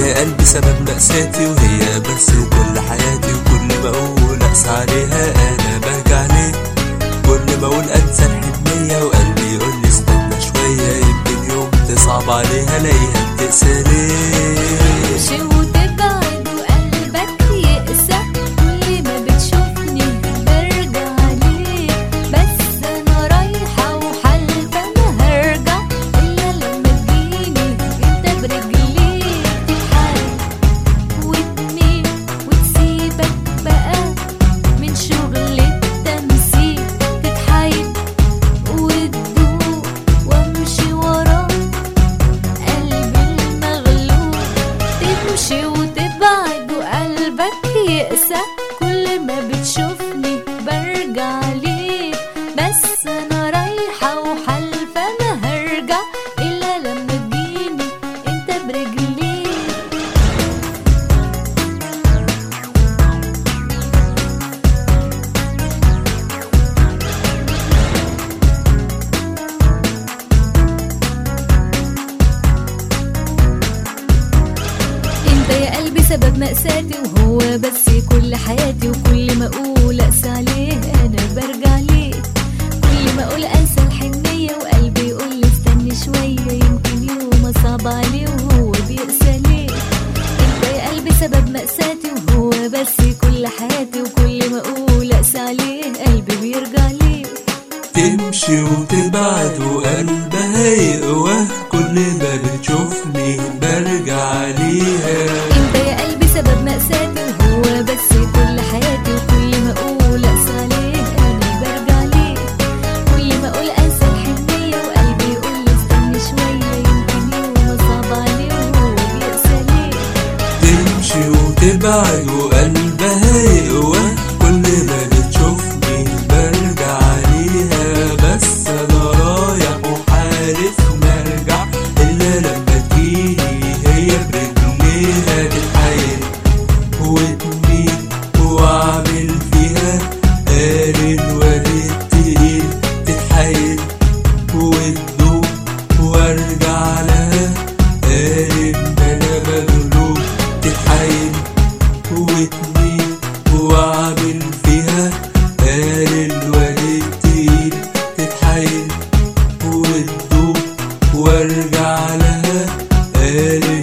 يا قلبي سبب مأساتي وهي بس وكل حياتي وكل ما اقول اقسى عليها انا برجع ليه كل ما اقول انسى الحنية وقلبي يقول لي استنى شوية يمكن يوم تصعب عليها الاقيها بتقسى ليه شي وتبعد وقلبك يقسى كل ما بتشوفني برجع ليك بس انا رايحة وحالفة ما هرجع الا لما تجيني انت برجليك تتحرك وتميل وتسيبك بقى من شغل التمثيل تتحايل وتدوق وامشي وراك قلبي المغلوب تمشي وتبعد وقلبك يقسى كل ما بتشوفني برجع ليك بس انا رايحة وحالفة ما هرجع الا لما تجيني انت برجليك انت يا قلبي سبب مأساتي وهو بس كل حياتي وكل ما اقول اقسى عليه انا برجع ليه كل ما اقول انسى الحنية وقلبي يقول لي استني شوية يمكن يوم اصعب عليه وهو بيقسى ليه انت يا قلبي سبب مأساتي وهو بس كل حياتي وكل ما اقول اقسى عليه قلبي بيرجع ليه تمشي وتبعد وقلبها يقوى كل ما بتشوفني برجع ليها انت يا قلبي سبب مأساتي وهو بس كل حياتي وكل ما اقول اقسى عليه انا برجع ليه كل ما اقول انسى الحنية وقلبي يقول لي استني شوية يمكن يوم اصعب عليه وهو بيقسى ليه تمشي وتبعد وقلبها يقوى كل ما بتشوفني برجع ليها بس انا رايح وحالف مرجع الا لما تجيلي هي برجليها تتحايل وتميل واعمل فيها قارن ولد تقيل تتحايل وتدوب وارجع لها قارن انا مغلوب تتحايل وتميل واعمل فيها قارن ولد تقيل تتحايل وتدوب وارجع لها قارن